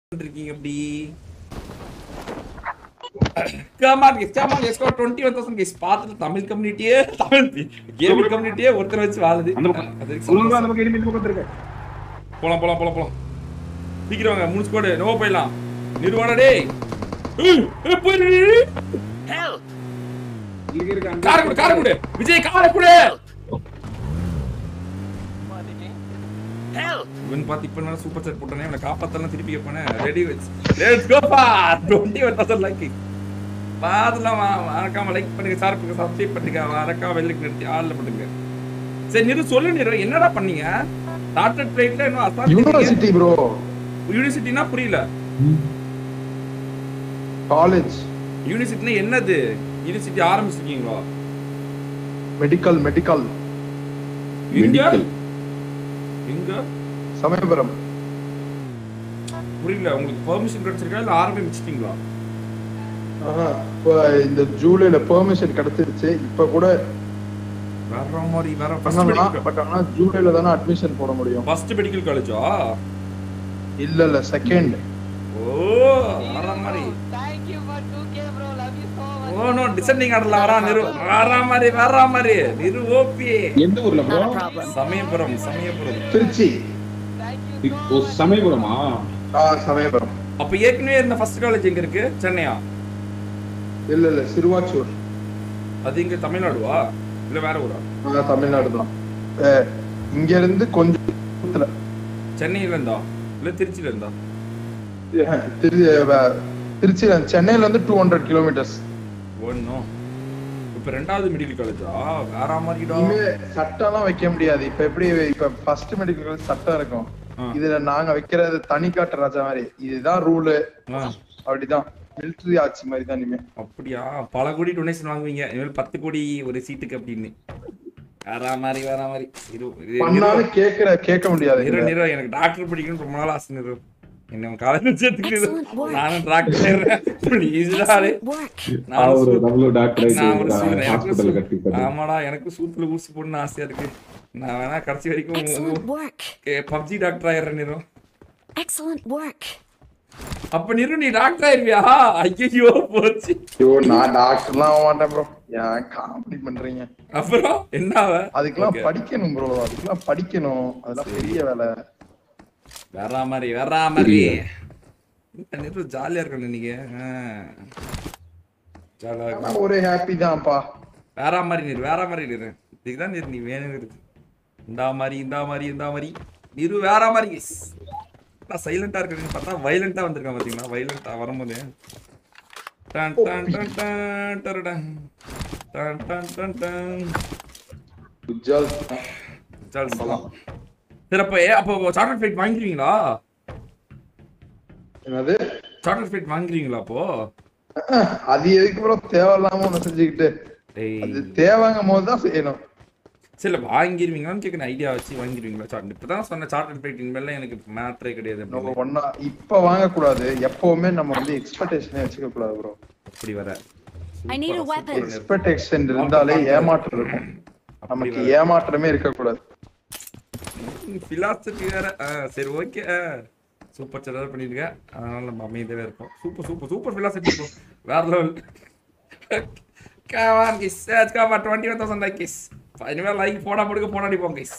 இருக்கீங்க அப்படி come on guess come on guess go 21000 guess பாத்துல தமிழ் கம்யூனிட்டியே தமிழ் கேமிங் கம்யூனிட்டியே ஒருத்தர் வச்சு வாழுது அந்த பக்கம். அது வரைக்கும் சொல்லுங்க சந்தோஷம். அந்த பக்கம் enemy இந்த பக்கம் இருக்கு போலாம் போலாம் போலாம் போலாம் சீக்கிரம் வாங்க மூணு ஸ்குவாடு நோ போயிடலாம் நிறுவன டேய் ஏய், ஏய், போயிரு. இங்க இருக்கு அங்க காரை கொடு காரை கொடு விஜய் காரை கொடு இவன் பார்த்து இப்ப நான் சூப்பர் சாட் போட்டானே இவனை காப்பாத்தலாம் திருப்பி கேட்பானே ரெடி வச்சு லெட்ஸ் கோ பா 21000 லைக் பாதலாம் மறக்காம லைக் பண்ணுங்க ஷார்ப்புக்கு சப்ஸ்கிரைப் பண்ணுங்க மறக்காம வெள்ளுக்கு நிறுத்தி ஆள்ல பண்ணுங்க சரி நிறு சொல்லு நிறு என்னடா பண்ணீங்க டாக்டர் பிளேட்ல இன்னும் அசால்ட் யூனிவர்சிட்டி ப்ரோ யூனிவர்சிட்டினா புரியல காலேஜ் யூனிவர்சிட்டினா என்னது யூனிவர்சிட்டி ஆரம்பிச்சிருக்கீங்களா மெடிக்கல் மெடிக்கல் எங்க Medical. எங்க சமயபுரம் புரியல உங்களுக்கு பெர்மிஷன் கிடைச்சிருக்கா இல்ல ஆரம்பிச்சிட்டீங்களா ஆஹா, இப்போ இந்த ஜூலைல பெர்மிஷன் கிடைச்சிருச்சு இப்ப கூட வேற மாதிரி வேற பண்ணலாம் ஃபர்ஸ்ட் பட் ஆனா ஜூலைல தானே அட்மிஷன் போட முடியும் ஃபர்ஸ்ட் மெடிக்கல் காலேஜா இல்ல இல்ல செகண்ட் ஓ வேற மாதிரி Thank you for 2K, bro. Love you so much. Oh no descending ஆர்டர்ல வரா நிரு வேற மாதிரி வேற மாதிரி நிரு ஓபி எந்த ஊர்ல bro Samayapuram Samayapuram Trichy Thank you so oh சமயபுரமா ஆ சமயபுரம் அப்ப ஏற்கனவே இருந்த ஃபர்ஸ்ட் காலேஜ் எங்க இருக்கு சென்னையா இல்ல இல்ல சிறுவாச்சூர் அது இங்க தமிழ்நாடுவா இல்ல வேற ஊரா ஆ, தமிழ்நாடு தான் அஹ், இங்க இருந்து கொஞ்சம் தூரத்துல. சென்னையில இருந்தா இல்ல திருச்சியில இருந்தா அஹ், திரு வே- திருச்சியில சென்னையில இருந்து டூ ஹண்ட்ரட் கிலோமீட்டர்ஸ் ஒன்னும் இப்ப ரெண்டாவது மெடிக்கல் காலேஜா வேற மாதிரிடா இனிமே சட்டம்லாம் வைக்க முடியாது இப்ப எப்படி இப்ப ஃபர்ஸ்ட் மெடிக்கல் காலேஜ் சட்டம் இருக்கும் ஆ. இதுல நாங்க வைக்கிறது தனி காட்டு ராஜா மாதிரி இதுதான் ரூலு ஆ, அப்படிதான் மிலிட்டரி ஆட்சி மாதிரி தான் இனிமே அப்படியா பல கோடி டொனேஷன் வாங்குவீங்க இனிமேல் பத்து கோடி ஒரு சீட்டுக்கு அப்படின்னு வேற மாதிரி வேற மாதிரி இரு இரு- பண்ணாலும் கேக்குற கேட்க முடியாது நிறு இதுல. நிறு எனக்கு டாக்டர் படிக்கணும்னு ரொம்ப நாள் ஆசை நிறு என்ன காலேஜ் சேர்த்துக்கு Excellent work. நானும் டாக்டர் ப்ளீஸ் Excellent work. அவரு நம்மளும் டாக்டர் நான் ஒரு சூ- எனக்கு ஹாஸ்பிடல் கட்டி சூ- ஆமாடா எனக்கு சூத்துல ஊசி போடணும்னு ஆசையா இருக்கு நான் வேணா கடைசி Excellent வரைக்கும் work. பப்ஜி டாக்டர் ஆயிடுறேன் நிறு Excellent work. அப்ப நிறு நீ டாக்டர் ஆயிருவியா ஐயோ போச்சு ஐயோ நான் டாக்டர்லாம் ஆக மாட்டேன் ப்ரோ ஏன் காமெடி பண்றீங்க அப்புறம் என்ன ஆவ? அதுக்கெல்லாம் Okay. படிக்கணும் ப்ரோ அதுக்கெல்லாம் படிக்கணும் அதெல்லாம் பெரிய வேலை வேற மாதிரி வேற மாதிரி நிறு ஜாலியா இருக்கணும் நீங்க ஆ. ஜாலியா ஆனா இருக்கணும். ஒரே ஹாப்பி தான்ப்பா வேற மாதிரி நிறு வேற மாதிரி நிறு இதுதான் நிறு நீ வேணும் இருக்கு இந்த மாதிரி இந்த மாதிரி இந்த மாதிரி நிறு வேற மாதிரி guys. நான் சைலண்டா இருக்கிறேன்னு பார்த்தா வைலண்டா வந்திருக்கேன் பாத்தீங்களா வைலண்டா வரும்போது டன் டன் டன் டன் டரடன். டன் டன் டன் டன். குஜால் சரி, போலாம். சரி அப்போ ஏ- அப்போ சாக்லேட் ஃபைட் வாங்கிடுவீங்களா என்னது சாக்லேட் ஃபைட் வாங்கிடுவீங்களா அப்போ அஹ், அது எதுக்கு ப்ரோ தேவையில்லாம ஒண்ணு செஞ்சுக்கிட்டு டேய் அது தேவைங்கும் போது தான் செய்யணும் சரி வாங்கிடுவீங்களான்னு கேட்குற ஐடியா வச்சு வாங்கிடுவீங்களா சாக்லேட் இப்போ தான் சொன்ன சாக்லேட் ஃபைட் இனிமேல் எனக்கு மேட்ரே கிடையாது நம்ம அப்படின்னு. ஒன்னா இப்ப வாங்கக்கூடாது எப்பவுமே நம்ம வந்து எக்ஸ்பெக்டேஷனே வச்சுக்க கூடாது ப்ரோ அப்படி வர I need a சூப்பரா, weapon. சூப்பரா இருக்கு. எக்ஸ்பெக்டேஷன் இருந்தாலே ஏமாற்றம் இருக்கும் அப்படி நமக்கு வர. ஏமாற்றமே இருக்கக்கூடாது பிலாசபி வேற ஆ, சரி ஓகே சூப்பர் செலவு பண்ணிருக்க அதனால நம்ம அமைதியாவே இருப்போம் சூப்பர் சூப்பர் சூப்பர் பிலாசபி வேற level Come on, guys. Let's go for 21,000 like, guys. இனிமேல் லைக் போடா போடுங்க போடாடி போங்க guys.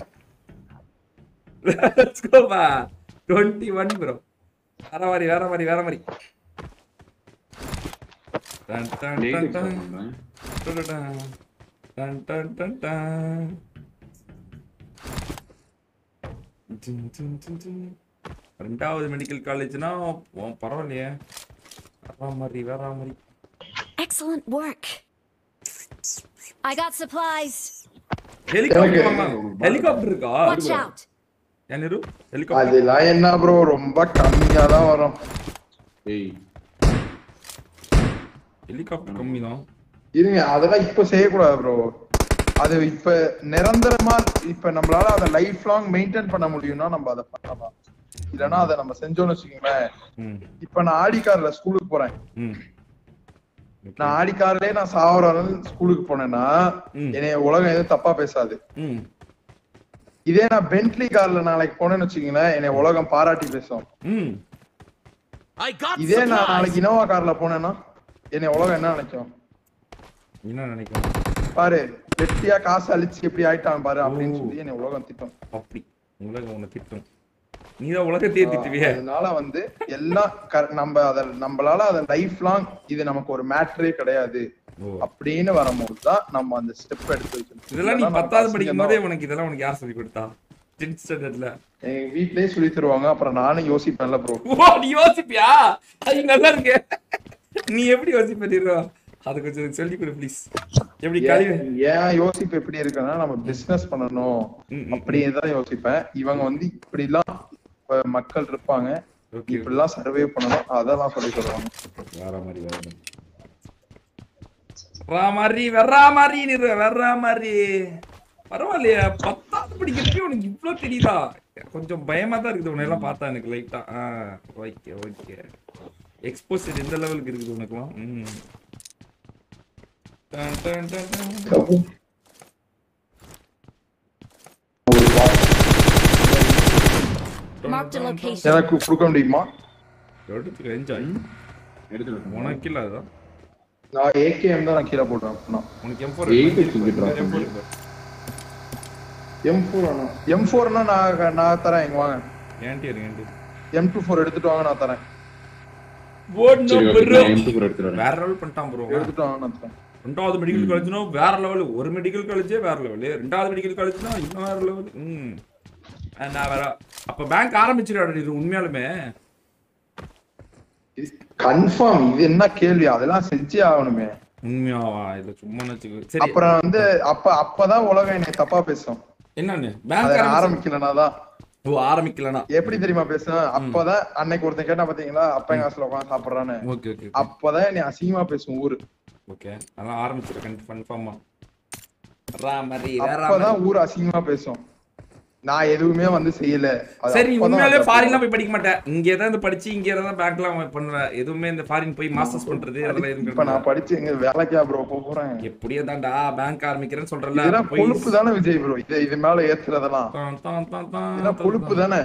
Let's go, பா. 21 bro. வேற மாதிரி வேற மாதிரி வேற மாதிரி டன் டன் டன் டன். டன் டன் டன் டன் டன். டின் டின் டின் டின். ரெண்டாவது மெடிக்கல் காலேஜ்னா பரவாயில்லையே வேற மாதிரி வேற மாதிரி Excellent work. I got supplies. Helicopter எனக்கு- ஹெலிகாப்டர் இருக்கா Watch out. யானிரு ஹெலிகாப்டர் அதெல்லாம் என்ன ப்ரோ ரொம்ப கம்மியா தான் வரும் ஏய் ஹெலிகாப்டர் கம்மி தான் இருங்க அதெல்லாம் இப்ப செய்யக்கூடாது ப்ரோ அது இப்ப நிரந்தரமா இப்ப நம்மளால அதை லைஃப் லாங் மெயின்டைன் பண்ண முடியும்னா நம்ம அதை பண்ணலாம் இல்லைன்னா அதை நம்ம செஞ்சோம்னு வச்சுக்கோங்களேன் ம் இப்ப நான் ஆடி கார்ல ஸ்கூலுக்கு போறேன் ம் நான் ஆடி கார்லயே நான் சாவர ஸ்கூலுக்கு போனேன்னா ம். என்னைய உலகம் எதுவும் தப்பா பேசாது ம் இதே நான் பென்ட்லி கார்ல நாளைக்கு போனேன்னு வச்சுக்கீங்களேன் என்னை உலகம் பாராட்டி பேசும் ம் I got இதே நான் supplies. நாளைக்கு இனோவா கார்ல போனேன்னா என்னை உலகம் என்ன நினைக்கும் என்ன நினைக்கும் பாரு வெட்டியா காசு அழிச்சு எப்படி ஆயிட்டான் பாரு அப்படின்னு ஓ. சொல்லி என்னை உலகம் திட்டம் அப்படி உலகம் உன்னை திட்டும் நீதான் உலகத்தையே திட்டுவிய அதனால வந்து எல்லாம் க- நம்ம அத நம்மளால அத லைஃப் லாங் இது நமக்கு ஒரு மேட்டரே கிடையாது ஓ அப்படின்னு வரும்போது தான் நம்ம அந்த ஸ்டெப் எடுத்து வச்சிருக்கோம் இதெல்லாம் நீ இல்லைன்னா பத்தாவது நமக்கு படிக்கும் அசிங்கம் போதே தான். உனக்கு இதெல்லாம் உனக்கு யார் சொல்லி கொடுத்தா டென்த் ஸ்டாண்டர்ட்ல எங்க வீட்லயே சொல்லி தருவாங்க அப்புறம் நானும் யோசிப்பேன்ல ப்ரோ ஓ நீ யோசிப்பியா அது நல்லா இருக்கு நீ எப்படி யோசிப்ப நீரோ அது கொஞ்சம் சொல்லி கொடு ப்ளீஸ் எப்படி கழிவு ஏன் யோசிப்பு எப்படி இருக்குன்னா நம்ம பிசினஸ் பண்ணணும் ம், ம். அப்படிதான் யோசிப்பேன் இவங்க வந்து இப்படி எல்லாம் இப்ப மக்கள் இருப்பாங்க ஓகே இப்படி எல்லாம் சர்வே பண்ணணும் அதெல்லாம் சொல்லி தருவாங்க வேற மாதிரி வேற மாதிரி வரா மாதிரி வர்றா மாதிரி நீரு வர்றா மாதிரி பரவாயில்லையா பத்தாவது படிக்கிறப்பே உனக்கு இவ்ளோ தெரியுதா கொஞ்சம் பயமா தான் இருக்குது உன்னை எல்லாம் பார்த்தா எனக்கு லைட்டா ஆ ஓகே ஓகே எக்ஸ்போசர் எந்த லெவலுக்கு இருக்குது உனக்குலாம் ம் டன், டன், டன், டன். Marked a location. எனக்கு கொடுக்க முடியுமா எடுத்துக்க என்ஜாய் எடுத்துட்டு உனக்கு இல்ல அதுதான் நான் ஏகேஎம் தான் நான் கீழே போடுறேன் அப்படின்னா உனக்கு எம் ஃபோர் Eight வச்சுக்கிட்டு drop M four M four M ஃபோர்னா நான் நான் தரேன் இங்க வாங்க ஏன்டி இருக்கு ஏன்டி எம் டூ ஃபோர் எடுத்துட்டு வாங்க நான் தரேன் சரி okay, நான் M2 கூட எடுத்துட்டு வரேன் வேற லெவல் பண்ணிட்டான் ப்ரோ எடுத்துட்டு வாங்க நான் தரேன் ரெண்டாவது மெடிக்கல் காலேஜ்னா வேற லெவல் ஒரு மெடிக்கல் காலேஜே வேற லெவல் ரெண்டாவது மெடிக்கல் காலேஜ்னா இன்னும் வேற லெவல் ம் அஹ் நான் வேற அப்ப பேங்க் ஆரம்பிச்சிடாடி இது உண்மையாலுமே கன்ஃபார்ம் இது என்ன கேள்வி அதெல்லாம் செஞ்சே ஆகணுமே உண்மையாவா இல்ல சும்மா வச்சுக்கோ சரி அப்புறம் வந்து அப்ப அப்பதான் உலகம் என்னை தப்பா பேசும் என்னன்னு அதை பேங்க் நான் ஆரம்பிச்சு ஆரம்பிக்கலனா தான் ஓ ஆரம்பிக்கலனா எப்படி தெரியுமா பேசுவேன் அப்பதான் அன்னைக்கு ஒருத்தன் கேட்டா பாத்தீங்களா அப்பா எங்க ஹாஸ்டல்ல உட்காந்து சாப்பிடுறான்னு ஓகே ஓகே அப்பதான் என்னை அசிங்கமா பேசும் ஊரு ஓகே அதெல்லாம் ஆரம்பிச்சிருக்கேன் கன்ஃபார்மா ரா மாதிரி வேற அப்பதான் ஊர் அசிங்கமா பேசும் நான் எதுவுமே வந்து செய்யல அது சரி அப்பதான் உண்மையாலே அது ஃபாரின்லாம் போய் படிக்க மாட்டேன் இங்கே தான் இந்த படிச்சு இங்கே தான் பேங்க்லாம் பண்ணுவேன் எதுவுமே இந்த ஃபாரின் போய் மாஸ்டர்ஸ் பண்றது அதெல்லாம் இப்ப எதுவும் நான் படிச்சு எங்க வேலைக்கா ப்ரோ போறேன் எப்படியே தான்டா பேங்க் ஆரம்பிக்கிறேன்னு சொல்றல இதெல்லாம் போய் கொழுப்பு தானே விஜய் ப்ரோ இது இது மேல ஏத்துறதெல்லாம் தான் தான் தான் தான் இதெல்லாம் கொழுப்பு தானே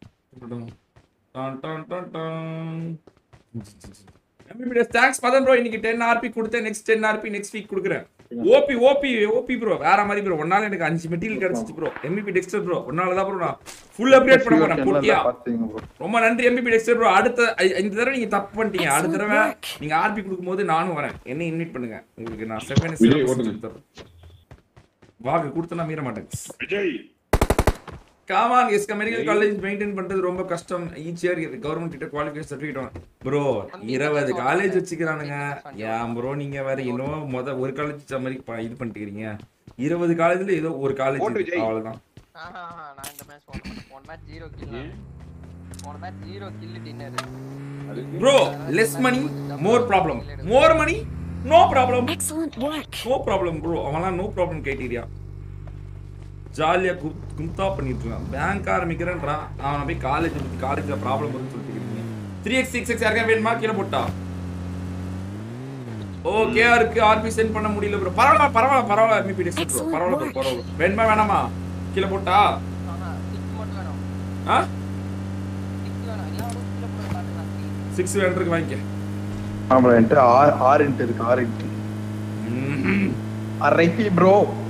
தான் தான் தான் தான் எம்பிபிஎஸ் தேங்க்ஸ் பதன் ப்ரோ இன்னைக்கு டென் ஆர்பி கொடுத்தேன் next ten RP next week கொடுக்குறேன் ஓபி ஓபி ஓபி ப்ரோ வேற மாதிரி ப்ரோ ஒன்னால எனக்கு அஞ்சு மெட்டீரியல் கிடைச்சிச்சு ப்ரோ எம்பிபி டெக்ஸ்டர் ப்ரோ ஒன்னால தான் ப்ரோ நான் ஃபுல் அப்டேட் பண்ண போறேன் போட்டியா பாத்தீங்க ப்ரோ ரொம்ப நன்றி எம்பிபி டெக்ஸ்டர் ப்ரோ அடுத்த ஐ- இந்த தடவை நீங்க தப்பு பண்ணிட்டீங்க அடுத்த Excellent தடவை work. நீங்க ஆர்பி கொடுக்கும்போது நானும் வரேன் என்ன இன்வைட் பண்ணுங்க உங்களுக்கு நான் விஜய் செவன் ஓட்டுங்க. வாக்கு கொடுத்து நான் மீற மாட்டேன் come on yes medical college maintain பண்றது ரொம்ப கஷ்டம் ஈச் இயர் கவர்மெண்ட் கிட்ட குவாலிஃபிகேஷன் சர்டிஃபிகேட் ப்ரோ இருபது காலேஜ் வச்சுக்கிறானுங்க ஏன் ப்ரோ நீங்க வேற இன்னும் முத ஒரு காலேஜ் மாதிரி ப- இது பண்ணிட்டுக்கிறீங்க இருபது காலேஜ்ல ஏதோ ஒரு காலேஜ் அவ்வளவுதான் ஆஹா, ஆஹா, நான் இந்த மேட்ச் போட மாட்டேன் போன மேட்ச் ஜீரோ கில் போன match zero kill dinner bro less money more problem more money no problem Excellent work. No problem bro அவன்லாம் நோ ப்ராப்ளம் கிரைட்டீரியா ஜாலியா கு- கும்தா பண்ணிட்டு இருக்கான் பேங்க் ஆரம்பிக்கிறேன்றான் அவனை போய் காலேஜ் காலேஜ்ல ப்ராப்ளம் வரும்னு சொல்லிட்டு இருக்கீங்க த்ரீ எக்ஸ் சிக்ஸ் எக்ஸ் யாருக்கா வேணுமா கீழே போட்டா ஓகே இருக்கு ஆர்பி சென்ட் பண்ண முடியல ப்ரோ பரவாயில்ல பரவாயில்ல பரவாயில்ல எம்இபி டெஸ்ட் ப்ரோ Excellent பரவாயில்ல bro, work. பரவாயில்ல வேணுமா வேணாமா கீழே போட்டா சிக்ஸ் மட்டும் வேணும் ஆ சிக்ஸ் வேணும் எல்லாம் கீழே போட பார்த்துக்கலாம் சிக்ஸ் வேண்டருக்கு வாங்கிக்க ஆமா என்கிட்ட ஆறு ஆறு இன்ட்டு இருக்கு ஆறு இன்ட்டு ம்ஹும். அரைப்பி ப்ரோ